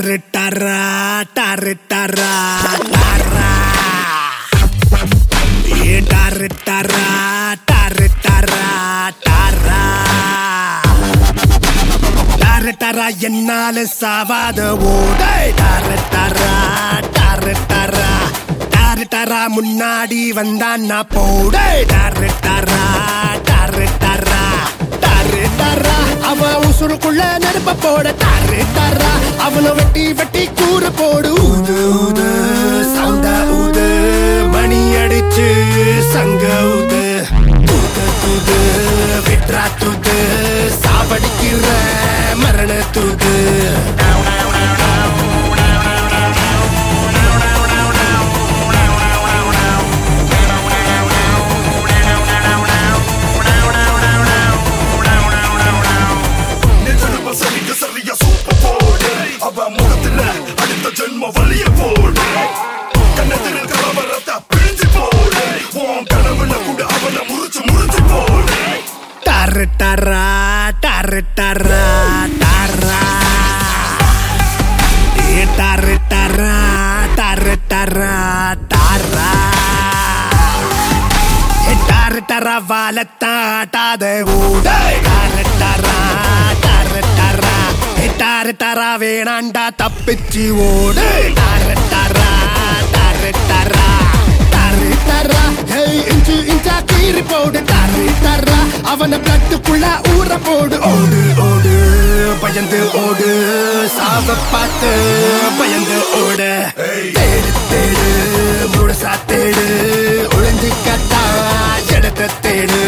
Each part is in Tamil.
டாரு டரா டாரு டரா டரா ஏ டாரு டரா டாரு டரா டரா டாரு டரா என்னால சாவாத ஓடை டாரு டரா டாரு டரா டாரு டரா முன்னாடி வந்தான் நான் போடை டாரு டரா டாரு டரா டாரு டரா அவன் உசுருக்குள்ள நெருப்ப போட டாரு டரா அவனை வெட்டி வெட்டி கூற போடு ஊது ஊது சவுண்டா ஊது மணி அடிச்சு சங்க ஊது தூது தூது விட்ரா தூது சாவடிக்கிற மரண தூது நிஜனம சரிங்க சரியா சூப்பர் போடு அவ முகத்துல அடுத்த ஜென்ம வலிய போடு கண்ணத்தில் கலவரத்தை பிழிஞ்சு போடு உன் கனவுல கூட அவனை முறிச்சு முறிச்சு போடு டாரு டரா டாரு டரா டரா ஏ டாரு டரா டாரு டரா டரா ஏ டாரு டரா வாழத்தாட்டாத ஊட டாரு டரா டாரு டரா ஏ டாரு டரா வேணாண்டா தப்பிச்சு ஓடு டாரு டரா டாரு டரா டாரு டரா ஹேய் இன்ச்சு இன்ச்சா கீறி போடு டாரு டரா அவன பிளட்டுக்குள்ள ஊற போடு ஓடு ஓடு பயந்து ஓடு சாவ பார்த்து பயந்து ஓடு தேடு தேடு முழுசா தேடு ஒளிஞ்சு கட்டா இடத்த தேடு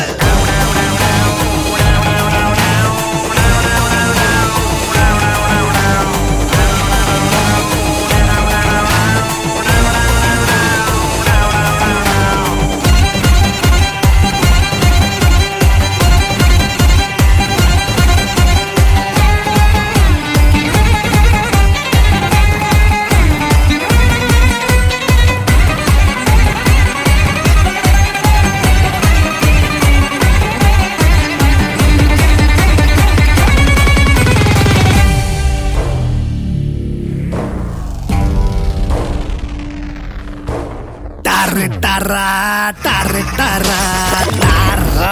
டாரு டரா டாரு டரா டரா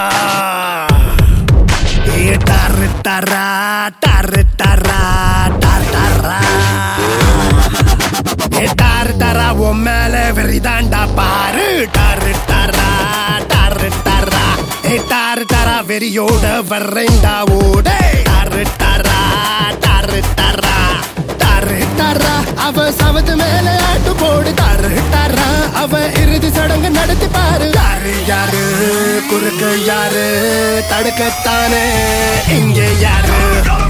ஏ டாரு டரா டாரு டரா டாரு டரா ஏ டாரு டரா உன் மேல வெறிதாண்டா பாரு டாரு டரா டாரு டரா ஏ டாரு டரா வெறியோட வர்றேன்டா ஓட டாரு டரா டாரு டரா டாரு டரா அவ சவத்து மேல ஆட்டு போடு டாரு டரா அவ இறுதி சடங்கு நடத்தி பாரு யாரு யாரு குறுக்கு யாரு தடுக்கத்தானே இங்க யாரு